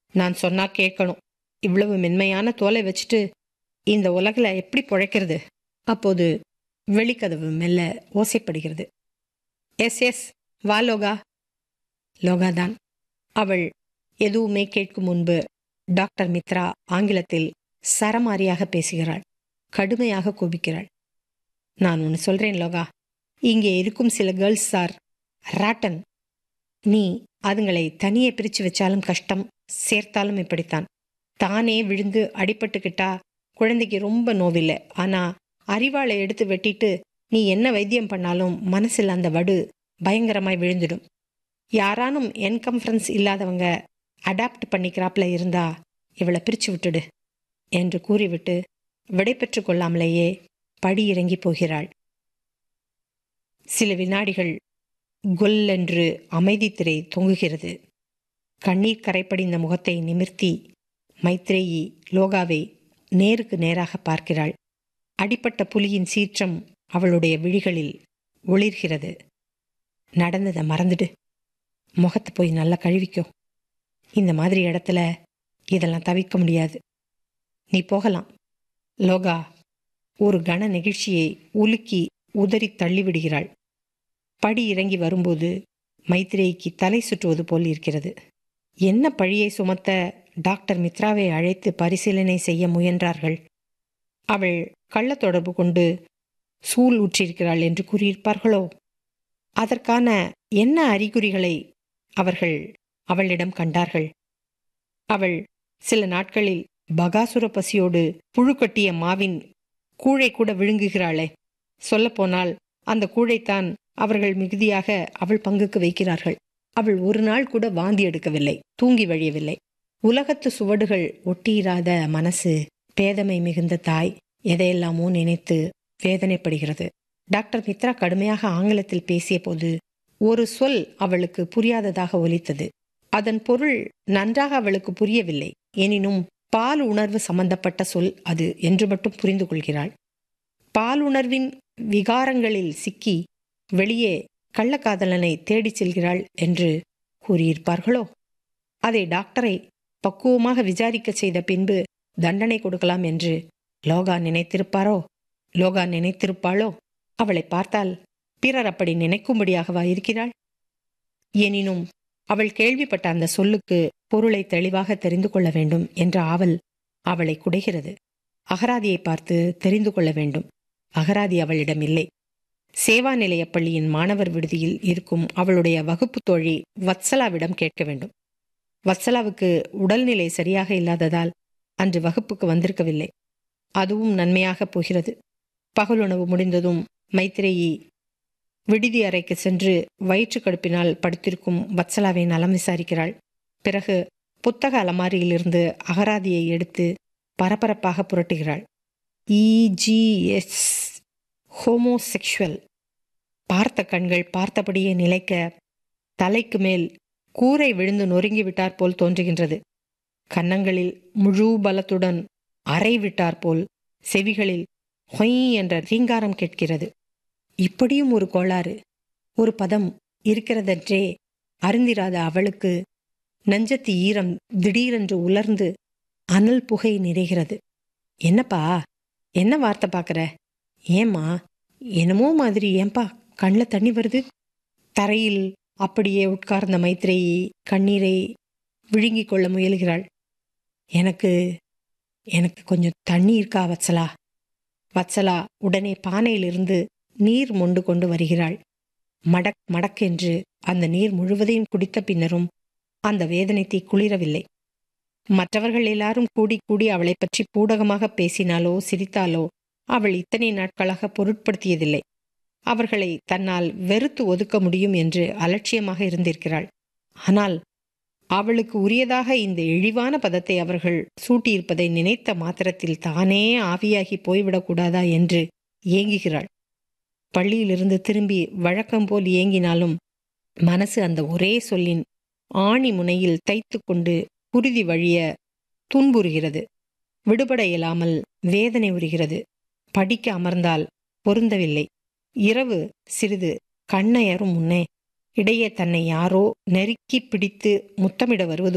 நான் சொன்னா கேட்கணும் இவ்வளவு மென்மையான தோலை வச்சுட்டு இந்த உலகில் எப்படி பிழைக்கிறது அப்போது வெளிக்கதவு மெல்ல ஓசைப்படுகிறது எஸ் எஸ் வா லோகா லோகா தான் அவள் எதுவுமே கேட்கும் முன்பு டாக்டர் மித்ரா ஆங்கிலத்தில் சரமாரியாக பேசுகிறாள் கடுமையாக கோபிக்கிறாள் நான் ஒன்று சொல்றேன் லோகா இங்கே இருக்கும் சில கேர்ள்ஸ் சார் ராட்டன் நீ அதுங்களை தனியே பிரிச்சு வச்சாலும் கஷ்டம் சேர்த்தாலும் இப்படித்தான் தானே விழுந்து அடிபட்டுக்கிட்டா குழந்தைக்கு ரொம்ப நோவில்லை ஆனா அறிவாளை எடுத்து வெட்டிட்டு நீ என்ன வைத்தியம் பண்ணாலும் மனசில் அந்த வடு பயங்கரமாய் விழுந்துடும் யாரானும் என்கம்ஃபரன்ஸ் இல்லாதவங்க அடாப்ட் பண்ணிக்கிறாப்ல இருந்தா இவளை பிரிச்சு விட்டுடு என்று கூறிவிட்டு விடை பெற்று கொள்ளாமலேயே படி இறங்கி போகிறாள் சில வினாடிகள் கொல் என்று அமைதி திரை தொங்குகிறது கண்ணீர் கரைப்படிந்த முகத்தை நிமிர்த்தி மைத்ரேயி லோகாவை நேருக்கு நேராக பார்க்கிறாள் அடிப்பட்ட புலியின் சீற்றம் அவளுடைய விழிகளில் ஒளிர்கிறது நடந்ததை மறந்துடு முகத்தை போய் நல்லா கழுவிக்கோ இந்த மாதிரி இடத்துல இதெல்லாம் தவிர்க்க முடியாது நீ போகலாம் லோகா ஒரு கன நெகிழ்ச்சியை உலுக்கி உதறி தள்ளிவிடுகிறாள் படி இறங்கி வரும்போது மைத்ரேயிக்கு தலை சுற்றுவது போல் இருக்கிறது என்ன பழியை சுமத்த டாக்டர் மித்ராவை அழைத்து பரிசீலனை செய்ய முயன்றார்கள் அவள் கள்ள தொடர்பு கொண்டு சூல் ஊற்றிருக்கிறாள் என்று கூறியிருப்பார்களோ அதற்கான என்ன அறிகுறிகளை அவர்கள் அவளிடம் கண்டார்கள் அவள் சில நாட்களில் பகாசுர பசியோடு புழு கட்டிய மாவின் கூழை கூட விழுங்குகிறாளே சொல்லப்போனால் அந்த கூழைத்தான் அவர்கள் மிகுதியாக அவள் பங்குக்கு வைக்கிறார்கள் அவள் ஒரு நாள் கூட வாந்தி எடுக்கவில்லை தூங்கி வழியவில்லை உலகத்து சுவடுகள் ஒட்டியிராத மனசு பேதமை மிகுந்த தாய் எதையெல்லாமோ நினைத்து வேதனைப்படுகிறது டாக்டர் மித்ரா கடுமையாக ஆங்கிலத்தில் பேசிய போது ஒரு சொல் அவளுக்கு புரியாததாக ஒலித்தது அதன் பொருள் நன்றாக அவளுக்கு புரியவில்லை எனினும் பால் உணர்வு சம்பந்தப்பட்ட சொல் அது என்று மட்டும் புரிந்து கொள்கிறாள் பால் உணர்வின் விகாரங்களில் சிக்கி வெளியே கள்ளக்காதலனை தேடிச் செல்கிறாள் என்று கூறியிருப்பார்களோ அதை டாக்டரை பக்குவமாக விசாரிக்க செய்த பின்பு தண்டனை கொடுக்கலாம் என்று லோகா நினைத்திருப்பாரோ லோகா நினைத்திருப்பாளோ அவளை பார்த்தால் பிறர் அப்படி நினைக்கும்படியாகவா இருக்கிறாள் எனினும் அவள் கேள்விப்பட்ட அந்த சொல்லுக்கு பொருளை தெளிவாக தெரிந்து கொள்ள வேண்டும் என்ற ஆவல் அவளை குடைகிறது அகராதியை பார்த்து தெரிந்து கொள்ள வேண்டும் அகராதி அவளிடம் இல்லை சேவா நிலைய பள்ளியின் மாணவர் விடுதியில் இருக்கும் அவளுடைய வகுப்பு தோழி வத்சலாவிடம் கேட்க வேண்டும் வத்சலாவுக்கு உடல்நிலை சரியாக இல்லாததால் அன்று வகுப்புக்கு வந்திருக்கவில்லை அதுவும் நன்மையாக போகிறது பகலுணவு முடிந்ததும் மைத்ரேயி விடுதி அறைக்கு சென்று வயிற்று கடுப்பினால் படுத்திருக்கும் வத்சலாவை நலம் விசாரிக்கிறாள் பிறகு புத்தக அலமாரியிலிருந்து அகராதியை எடுத்து பரபரப்பாக புரட்டுகிறாள் இஜிஎஸ் ஹோமோசெக்ஷுவல் பார்த்த கண்கள் பார்த்தபடியே நிலைக்க தலைக்கு மேல் கூரை விழுந்து நொறுங்கிவிட்டார் போல் தோன்றுகின்றது கன்னங்களில் முழு பலத்துடன் அறை விட்டார் போல் செவிகளில் ஹொய் என்ற ரீங்காரம் கேட்கிறது இப்படியும் ஒரு கோளாறு ஒரு பதம் இருக்கிறதென்றே அருந்திராத அவளுக்கு நெஞ்சத்து ஈரம் திடீரென்று உலர்ந்து அனல் புகை நிறைகிறது என்னப்பா என்ன வார்த்தை பார்க்குற ஏம்மா என்னமோ மாதிரி ஏன்பா கண்ணில் தண்ணி வருது தரையில் அப்படியே உட்கார்ந்த மைத்ரேயி கண்ணீரை விழுங்கிக் கொள்ள முயல்கிறாள் எனக்கு எனக்கு கொஞ்சம் தண்ணி இருக்கா வத்சலா வத்சலா உடனே பானையிலிருந்து நீர் மொண்டு கொண்டு வருகிறாள் மடக் மடக்கென்று அந்த நீர் முழுவதையும் குடித்த பின்னரும் அந்த வேதனைத்தை குளிரவில்லை மற்றவர்கள் எல்லாரும் கூடி கூடி அவளை பற்றி பூடகமாக பேசினாலோ சிரித்தாலோ அவள் இத்தனை நாட்களாக பொருட்படுத்தியதில்லை அவர்களை தன்னால் வெறுத்து ஒதுக்க முடியும் என்று அலட்சியமாக இருந்திருக்கிறாள் ஆனால் அவளுக்கு உரியதாக இந்த இழிவான பதத்தை அவர்கள் சூட்டியிருப்பதை நினைத்த மாத்திரத்தில் தானே ஆவியாகி போய்விடக்கூடாதா என்று ஏங்குகிறாள் பள்ளியிலிருந்து திரும்பி வழக்கம் போல் ஏங்கினாலும் மனசு அந்த ஒரே சொல்லின் ஆணி முனையில் தைத்து கொண்டு குருதி வழிய துன்புறுகிறது விடுபட இயலாமல் வேதனை உறுகிறது படிக்க அமர்ந்தால் பொருந்தவில்லை இரவு சிறிது கண்ணையரும் முன்னே இடையே தன்னை யாரோ நெருக்கி பிடித்து முத்தமிட வருவது